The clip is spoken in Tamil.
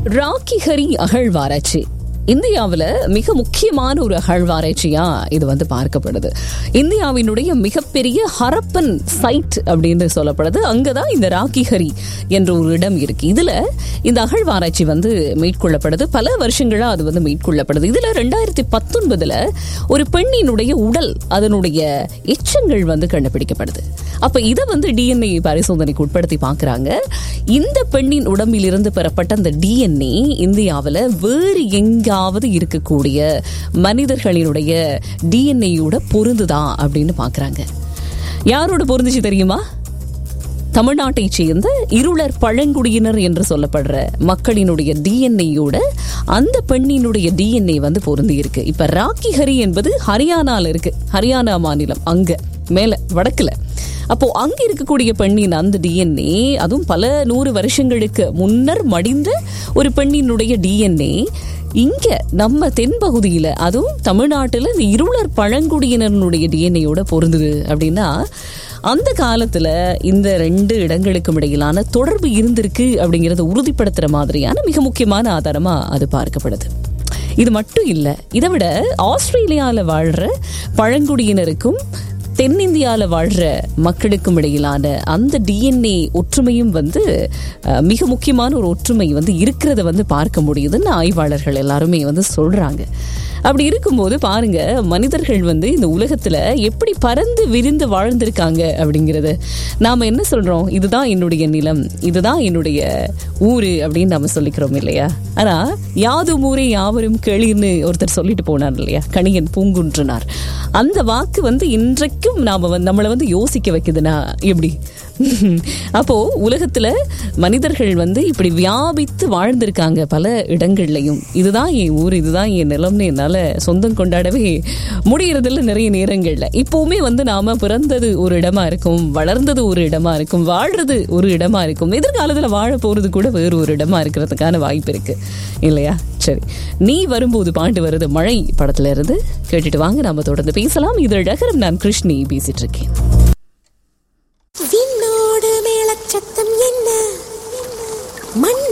ராக்கிஹரி அகழ்வாராய்ச்சி இந்தியாவில் மிக முக்கியமான ஒரு அகழ்வாராய்ச்சியா இது வந்து பார்க்கப்படுது இந்தியாவினுடைய மிகப்பெரிய ஹரப்பன் சைட் அப்படின்னு சொல்லப்படுது அங்கதான் இந்த ராக்கிஹரி என்ற ஒரு இடம் இருக்கு இதுல இந்த அகழ்வாராய்ச்சி வந்து மேற்கொள்ளப்படுது பல வருஷங்களா அது வந்து மேற்கொள்ளப்படுது இதுல ரெண்டாயிரத்தி பத்தொன்பதுல ஒரு பெண்ணினுடைய உடல் அதனுடைய எச்சங்கள் வந்து கண்டுபிடிக்கப்படுது அப்ப இதை வந்து டிஎன்ஏ பரிசோதனைக்கு உட்படுத்தி பார்க்கறாங்க இந்த பெண்ணின் உடம்பில் இருந்து பெறப்பட்ட அந்த டிஎன்ஏ இந்தியாவில் வேறு எங்காவது இருக்கக்கூடிய மனிதர்களினுடைய டிஎன்ஏயோட பொருந்துதா அப்படின்னு பார்க்கறாங்க யாரோட பொருந்துச்சு தெரியுமா தமிழ்நாட்டை சேர்ந்த இருளர் பழங்குடியினர் என்று சொல்லப்படுற மக்களினுடைய டிஎன்ஏயோட அந்த பெண்ணினுடைய டிஎன்ஏ வந்து பொருந்தி இருக்கு இப்ப ராக்கிஹரி என்பது ஹரியானால இருக்கு ஹரியானா மாநிலம் அங்க மேல வடக்குல அப்போ அங்க இருக்கக்கூடிய பெண்ணின் அந்த டிஎன்ஏ அதுவும் பல நூறு வருஷங்களுக்கு முன்னர் மடிந்த ஒரு பெண்ணினுடைய டிஎன்ஏ இங்க நம்ம தென்பகுதியில அதுவும் தமிழ்நாட்டுல இந்த இருளர் பழங்குடியினருடைய டிஎன்ஏயோட பொருந்துது அப்படின்னா அந்த காலத்துல இந்த ரெண்டு இடங்களுக்கும் இடையிலான தொடர்பு இருந்திருக்கு அப்படிங்கறத உறுதிப்படுத்துற மாதிரியான மிக முக்கியமான ஆதாரமா அது பார்க்கப்படுது இது மட்டும் இல்ல இதை விட ஆஸ்திரேலியால வாழ்ற பழங்குடியினருக்கும் தென்னிந்தியாவில் வாழ்ற மக்களுக்கும் இடையிலான அந்த டிஎன்ஏ ஒற்றுமையும் வந்து அஹ், மிக முக்கியமான ஒரு ஒற்றுமை வந்து இருக்கிறத வந்து பார்க்க முடியுதுன்னு ஆய்வாளர்கள் எல்லாருமே வந்து சொல்றாங்க அப்படி இருக்கும்போது பாருங்க மனிதர்கள் வந்து இந்த உலகத்துல எப்படி பறந்து விரிந்து வாழ்ந்திருக்காங்க அப்படிங்கறது நாம என்ன சொல்றோம் இதுதான் என்னுடைய நிலம் இதுதான் என்னுடைய ஊரு அப்படின்னு நாம சொல்லிக்கிறோம் இல்லையா ஆனா யாதும் ஊரே யாவரும் கேளிர்னு ஒருத்தர் சொல்லிட்டு போனார் இல்லையா கணியன் பூங்குன்றனார் அந்த வாக்கு வந்து இன்றைக்கும் நாம வந்து நம்மளை வந்து யோசிக்க வைக்குதுன்னா எப்படி அப்போ உலகத்துல மனிதர்கள் வந்து இப்படி வியாபித்து வாழ்ந்திருக்காங்க பல இடங்கள்லையும் இதுதான் என் ஊர் இதுதான் என் நிலம்னு என்னால சொந்தம் கொண்டாடவே முடியறதில்ல நிறைய நேரங்கள்ல இப்பவுமே வந்து நாம பிறந்தது ஒரு இடமா இருக்கும் வளர்ந்தது ஒரு இடமா இருக்கும் வாழ்றது ஒரு இடமா இருக்கும் எதிர்காலத்துல வாழ போறது கூட வேறு ஒரு இடமா இருக்கிறதுக்கான வாய்ப்பு இருக்கு இல்லையா சரி நீ வரும்போது பாண்டு வருது மழை படத்துல இருந்து கேட்டுட்டு வாங்க நாம தொடர்ந்து பேசலாம் இது அழகரம் நான் கிருஷ்ணி பேசிட்டு இருக்கேன் விண்ணோடு மேலச்சத்தம் என்ன மண்